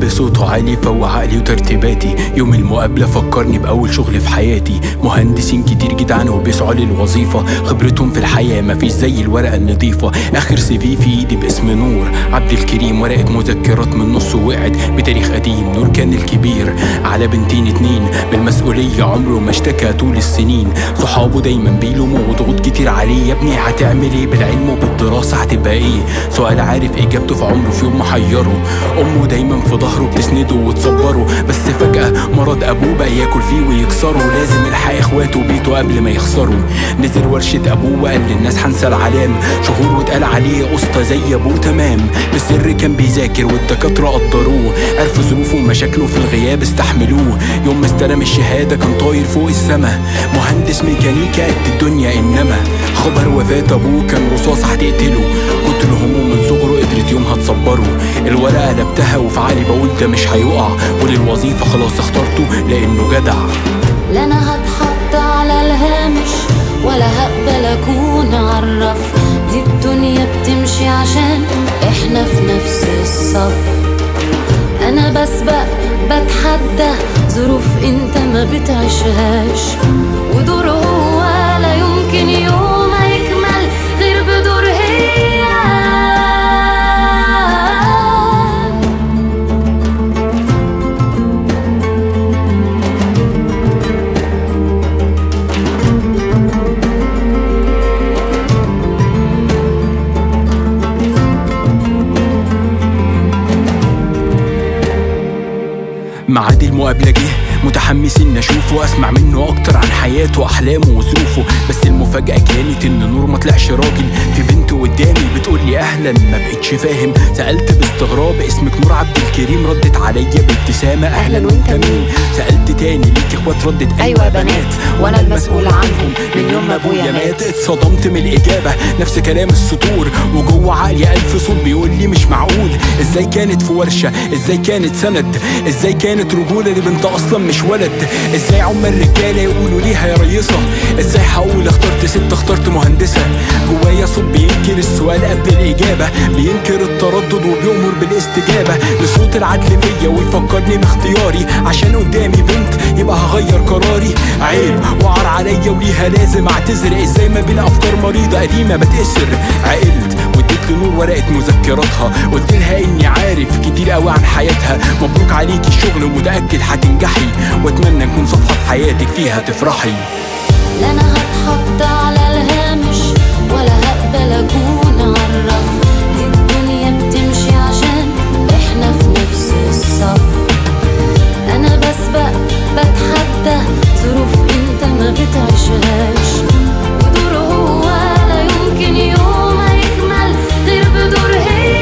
اللي صوته عالي فوق عقلي وترتيباتي يوم المقابلة فكرني بأول شغل في حياتي مهندسين كتير جدعان وبيسعوا للوظيفة خبرتهم في الحياة مفيش زي الورقة النظيفة آخر سي في في إيدي باسم نور عبد الكريم ورقة مذكرات من نص وقعت بتاريخ قديم نور كان الكبير على بنتين اتنين بالمسؤولية عمره ما اشتكى طول السنين صحابه دايما بيلوموا وضغوط كتير عليه يا ابني هتعمل ايه بالعلم وبالدراسة هتبقى ايه سؤال عارف اجابته في عمره في يوم محيره امه دايما في ظهره بتسنده وتصبره بس فجأة مرض ابوه بقى ياكل فيه ويكسره لازم يلحق اخواته وبيته قبل ما يخسروا نزل ورشة ابوه وقال للناس هنسى العلام شهور واتقال عليه قسطة زي ابوه تمام بالسر كان بيذاكر والدكاترة قدروه عرفوا ظروفه ومشاكله في الغياب استحملوه يوم ما استلم الشهادة كان طاير فوق السما مهندس ميكانيكا قد الدنيا انما خبر وفاة ابوه كان رصاص هتقتله كتر همه من صغره قدرت يومها تصبره الورقة قلبتها وفي عقلي بقول ده مش هيقع وللوظيفة خلاص اخترته لانه جدع لا انا هتحط على الهامش ولا هقبل اكون عرف دي الدنيا بتمشي عشان احنا في نفس الصف انا بسبق بتحدى ظروف انت ما بتعيشهاش ودور هو لا يمكن يوم هيكمل غير بدور هي معاد المقابلة جه متحمس ان اشوفه واسمع منه اكتر عن حياته واحلامه وظروفه بس المفاجأة كانت ان نور ما طلعش راجل في بنت قدامي بتقول لي اهلا ما بقتش فاهم سألت باستغراب اسمك نور عبد الكريم ردت عليا بابتسامة اهلا وانت مين سألت تاني ليك اخوات ردت أيوة بنات، وأنا المسؤول عنهم من يوم ما أبويا مات. اتصدمت من الاجابة نفس كلام السطور وجوه عقلي الف صوت بيقول لي مش معقول ازاي كانت في ورشة ازاي كانت سند ازاي كانت رجولة لبنت اصلا مش ولد ازاي عم الرجالة يقولوا ليها يا ريصة ازاي هقول اخترت ست اخترت مهندسة جوايا صوت بينكر السؤال قبل الاجابة بينكر التردد وبيأمر بالاستجابة لصوت العدل فيا ويفكرني باختياري عشان قدامي بنت يبقى هغير قراري عيب وعر عليا وليها لازم اعتذر ازاي ما بين افكار مريضة قديمة بتأسر عقلت واديت لنور ورقة مذكراتها قلت لها اني عارف كتير قوي عن حياتها مبروك عليكي الشغل ومتأكد هتنجحي واتمنى نكون صفحة في حياتك فيها تفرحي لا انا هتحط على الهامش ولا هقبل اكون عرف دي الدنيا بتمشي عشان احنا في نفس الصف انا بسبق بتحدى ظروف انت ما بتعيشهاش ودور هو لا يمكن يوم هيكمل غير بدور هي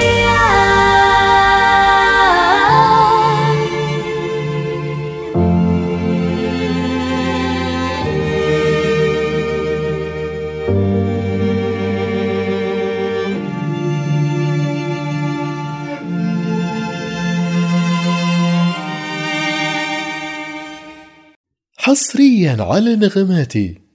حصريا على نغماتي